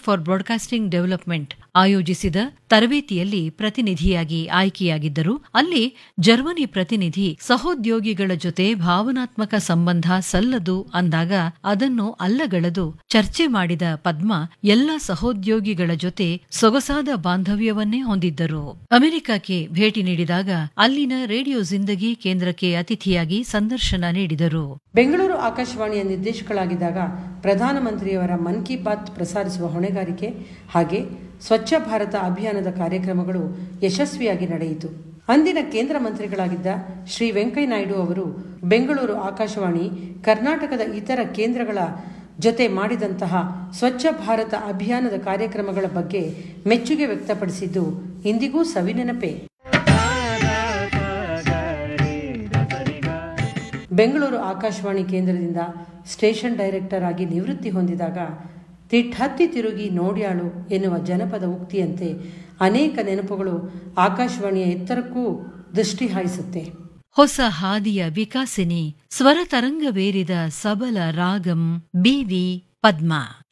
for broadcasting development ಆಯೋಜಿಸಿದ ತರಬೇತಿಯಲ್ಲಿ ಪ್ರತಿನಿಧಿಯಾಗಿ ಆಯ್ಕೆಯಾಗಿದ್ದರು ಅಲ್ಲಿ ಜರ್ಮನಿ ಪ್ರತಿನಿಧಿ ಸಹೋದ್ಯೋಗಿಗಳ ಜೊತೆ ಭಾವನಾತ್ಮಕ ಸಂಬಂಧ ಸಲ್ಲದು ಅಂದಾಗ ಅದನ್ನು ಅಲ್ಲಗಳೆದು ಚರ್ಚೆ ಮಾಡಿದ ಪದ್ಮ ಎಲ್ಲ ಸಹೋದ್ಯೋಗಿಗಳ ಜೊತೆ ಸೊಗಸಾದ ಬಾಂಧವ್ಯವನ್ನೇ ಹೊಂದಿದ್ದರು ಅಮೆರಿಕಕ್ಕೆ ಭೇಟಿ ನೀಡಿದಾಗ ಅಲ್ಲಿನ ರೇಡಿಯೋ ಜಿಂದಗಿ ಕೇಂದ್ರಕ್ಕೆ ಅತಿಥಿಯಾಗಿ ಸಂದರ್ಶನ ನೀಡಿದರು ಬೆಂಗಳೂರು ಆಕಾಶವಾಣಿಯ ನಿರ್ದೇಶಕಳಾಗಿದ್ದಾಗ ಪ್ರಧಾನಮಂತ್ರಿಯವರ ಮನ್ ಕಿ ಬಾತ್ ಪ್ರಸಾರಿಸುವ ಹೊಣೆಗಾರಿಕೆ ಹಾಗೆ ಸ್ವಚ್ಛ ಭಾರತ ಅಭಿಯಾನದ ಕಾರ್ಯಕ್ರಮಗಳು ಯಶಸ್ವಿಯಾಗಿ ನಡೆಯಿತು ಅಂದಿನ ಕೇಂದ್ರ ಮಂತ್ರಿಗಳಾಗಿದ್ದ ಶ್ರೀ ವೆಂಕಯ್ಯನಾಯ್ಡು ಅವರು ಬೆಂಗಳೂರು ಆಕಾಶವಾಣಿ ಕರ್ನಾಟಕದ ಇತರ ಕೇಂದ್ರಗಳ ಜೊತೆ ಮಾಡಿದಂತಹ ಸ್ವಚ್ಛ ಭಾರತ ಅಭಿಯಾನದ ಕಾರ್ಯಕ್ರಮಗಳ ಬಗ್ಗೆ ಮೆಚ್ಚುಗೆ ವ್ಯಕ್ತಪಡಿಸಿದ್ದು ಇಂದಿಗೂ ಸವಿನೆನಪೆ ಬೆಂಗಳೂರು ಆಕಾಶವಾಣಿ ಕೇಂದ್ರದಿಂದ ಸ್ಟೇಷನ್ ಡೈರೆಕ್ಟರ್ ಆಗಿ ನಿವೃತ್ತಿ ಹೊಂದಿದಾಗ ತಿಟ್ಟತ್ತಿ ತಿರುಗಿ ನೋಡ್ಯಾಳು ಎನ್ನುವ ಜನಪದ ಉಕ್ತಿಯಂತೆ ಅನೇಕ ನೆನಪುಗಳು ಆಕಾಶವಾಣಿಯ ಎತ್ತರಕ್ಕೂ ದೃಷ್ಟಿ ಹಾಯಿಸುತ್ತೆ ಹೊಸ ಹಾದಿಯ ವಿಕಾಸಿನಿ ಸ್ವರತರಂಗವೇರಿದ ಸಬಲ ರಾಗಂ ಬಿವಿ ಪದ್ಮ